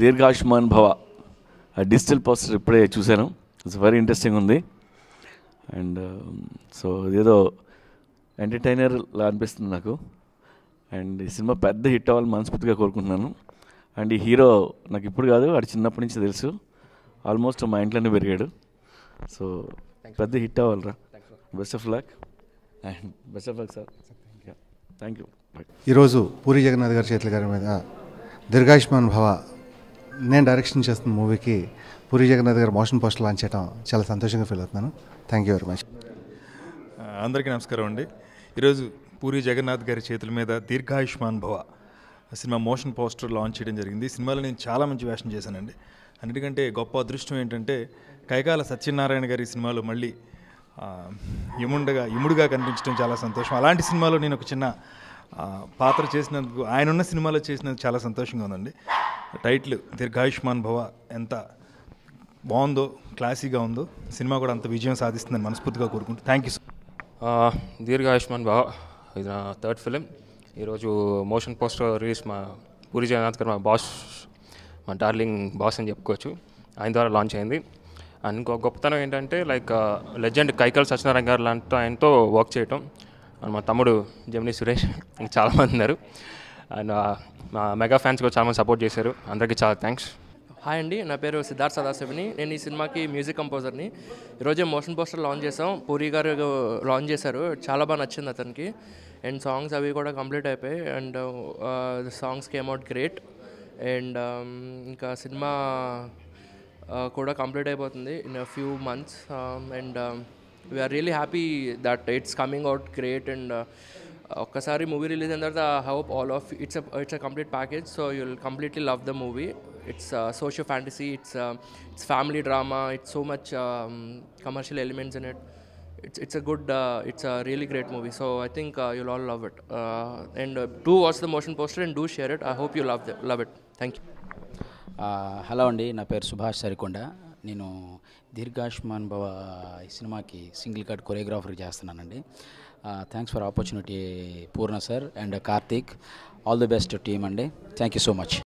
దీర్ఘాయుష్మాన్ భవ ఆ digital poster ఇప్పుడే చూశాను ఇట్స్ వెరీ ఇంట్రెస్టింగ్ ఉంది అండ్ సో ఇదేదో ఎంటర్టైనర్ లా అనిపిస్తుంది నాకు అండ్ ఈ సినిమా పెద్ద హిట్ అవ్వాలని మనస్ఫూర్తిగా కోరుకుంటున్నాను అండ్ ఈ హీరో నాకు ఇప్పుడు కాదు వాడు చిన్నప్పటి నుంచి తెలుసు ఆల్మోస్ట్ మా ఇంట్లోనే పెరిగాడు సో పెద్ద హిట్ అవ్వాలిరా best of luck and best of luck sir thank you ఈరోజు పూరి జగన్నాథ్ గారి చేతుల గారి మీద దీర్ఘాయుష్మాన్ భవ నేను డైరెక్షన్ చేస్తున్న మూవీకి పూరి జగన్నాథ్ గారు మోషన్ పోస్టర్ లాంచ్ చేయడం చాలా సంతోషంగా ఫీల్ అవుతున్నాను థ్యాంక్ యూ వెరీ మచ్ ఆ, అందరికీ నమస్కారం అండి ఈరోజు పూరి జగన్నాథ్ గారి చేతుల మీద దీర్ఘాయుష్మాన్ భవ సినిమా మోషన్ పోస్టర్ లాంచ్ చేయడం జరిగింది ఈ సినిమాలో నేను చాలా మంచి వేషం చేశానండి అన్నిటికంటే గొప్ప అదృష్టం ఏంటంటే కైకాల సత్యనారాయణ గారి ఈ సినిమాలో మళ్ళీ ఆ, యముండగా యముడుగా కనిపించడం చాలా సంతోషం అలాంటి సినిమాలో నేను ఒక చిన్న ఆ, పాత్ర చేసినందుకు ఆయన ఉన్న సినిమాలో చేసినందుకు చాలా సంతోషంగా ఉందండి టైటిల్ దీర్ఘాయుష్మాన్ భవ ఎంత బాగుందో క్లాసీగా ఉందో సినిమా కూడా అంత విజయం సాధిస్తుందని మనస్ఫూర్తిగా కోరుకుంటూ థ్యాంక్ యూ ఆ, దీర్ఘాయుష్మాన్ బావ ఇది నా థర్డ్ ఫిలిం ఈరోజు మోషన్ పోస్టర్ రిలీజ్ మా పూరి జగన్నాథ్ గారు మా బాస్ మా డార్లింగ్ బాస్ అని చెప్పుకోవచ్చు ఆయన ద్వారా లాంచ్ అయింది అండ్ ఇంకో గొప్పతనం ఏంటంటే లైక్ లెజెండ్ కైకల్ సత్యనారాయణ గారు లాంటి ఆయనతో వర్క్ చేయటం అండ్ మా తమ్ముడు జమినీ సురేష్ ఇంకా చాలామంది ఉన్నారు అండ్ మా మెగా ఫ్యాన్స్ కూడా చాలామంది సపోర్ట్ చేశారు అందరికీ చాలా థ్యాంక్స్ హాయ్ అండి నా పేరు సిద్ధార్థ్ సదాశివని నేను ఈ సినిమాకి మ్యూజిక్ కంపోజర్ని ఈరోజే మోషన్ పోస్టర్ లాంచ్ చేసాం పూరి గారు లాంచ్ చేశారు చాలా బాగా నచ్చింది అతనికి అండ్ సాంగ్స్ అవి కూడా కంప్లీట్ అయిపోయాయి and the songs came out great and ఇంకా సినిమా uh, కూడా కంప్లీట్ అయిపోతుంది in a few months and we're really happy that it's coming out great and ఒక్కసారి మూవీ రిలీజ్ అయిన తర్వాత hope all of it's it's a complete package so you will completely love the movie it's socio fantasy it's it's family drama it's so much commercial elements in it it's it's a good uh, it's a really great movie so i think uh, you'll all love it uh, and uh, do watch the motion poster and do share it i hope you love it love it thank you ఆ, hello అండి నా పేరు సుభాష్ సరికొండ నేను దీర్ఘాయుష్మాన్ భవ ఈ సినిమాకి single cut choreographer చేస్తున్నానండి thanks for opportunity Purna sir and Karthik all the best team అండి thank you so much